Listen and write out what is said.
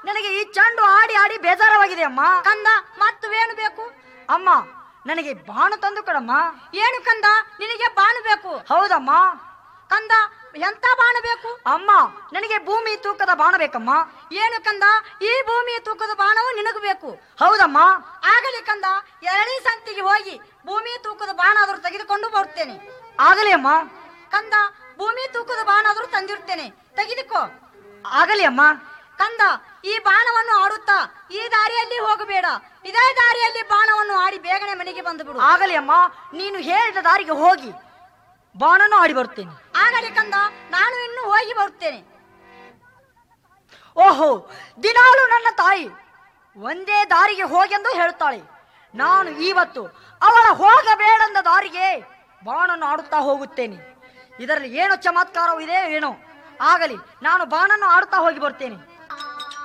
ನನಗೆ ಈ ಚೆಂಡು ಆಡಿ ಆಡಿ ಬೇಜಾರವಾಗಿದೆ ಅಮ್ಮ ಕಂದ ಮತ್ತು ಏನು ಬೇಕು ಅಮ್ಮ ನನಗೆ ಬಾಣ ತಂದು ಕೊಡಮ್ಮ ಏನು ಕಂದ ನಿನಗೆ ಬಾಣ ಬೇಕು ಹೌದಮ್ಮ ಕಂದ ಎಂತ ಬಾಣ ಬೇಕು ಅಮ್ಮ ನನಗೆ ಭೂಮಿ ತೂಕದ ಬಾಣ ಬೇಕಮ್ಮ ಏನು ಕಂದ ಈ ಭೂಮಿಯ ತೂಕದ ಬಾಣವು ನಿನಗೆ ಬೇಕು ಹೌದಮ್ಮ ಆಗಲಿ ಕಂದ ಎರಡನೇ ಸಂತಿಗೆ ಹೋಗಿ ಭೂಮಿಯ ತೂಕದ ಬಾಣ ಆದರೂ ತೆಗೆದುಕೊಂಡು ಬರುತ್ತೇನೆ ಆಗಲಿ ಅಮ್ಮ ಕಂದ ಭೂಮಿ ತೂಕದ ಬಾಣ ಆದರೂ ತಂದಿರುತ್ತೇನೆ ತೆಗೆದುಕೋ ಆಗಲಿ ಅಮ್ಮ ಕಂದ ಈ ಬಾಣವನ್ನು ಆಡುತ್ತಾ ಈ ದಾರಿಯಲ್ಲಿ ಹೋಗಬೇಡ ಇದೇ ದಾರಿಯಲ್ಲಿ ಬಾಣವನ್ನು ಆಡಿ ಬೇಗನೆ ಮನೆಗೆ ಬಂದು ಬಿಡು ಆಗಲಿ ಅಮ್ಮ ನೀನು ಹೇಳಿದ ದಾರಿಗೆ ಹೋಗಿ ಬಾಣನು ಆಡಿ ಬರುತ್ತೇನೆ ಆಗಲಿ ಕಂದ ನಾನು ಇನ್ನು ಹೋಗಿ ಬರುತ್ತೇನೆ ಓಹೋ ದಿನಾಲು ನನ್ನ ತಾಯಿ ಒಂದೇ ದಾರಿಗೆ ಹೋಗೆಂದು ಹೇಳುತ್ತಾಳೆ ನಾನು ಇವತ್ತು ಅವಳ ಹೋಗಬೇಡಂದ ದಾರಿಗೆ ಬಾಣನ್ನು ಆಡುತ್ತಾ ಹೋಗುತ್ತೇನೆ ಇದರಲ್ಲಿ ಏನೋ ಚಮತ್ಕಾರವಿದೆ ಏನೋ ಆಗಲಿ ನಾನು ಬಾಣನ್ನು ಆಡುತ್ತಾ ಹೋಗಿ ಬರ್ತೇನೆ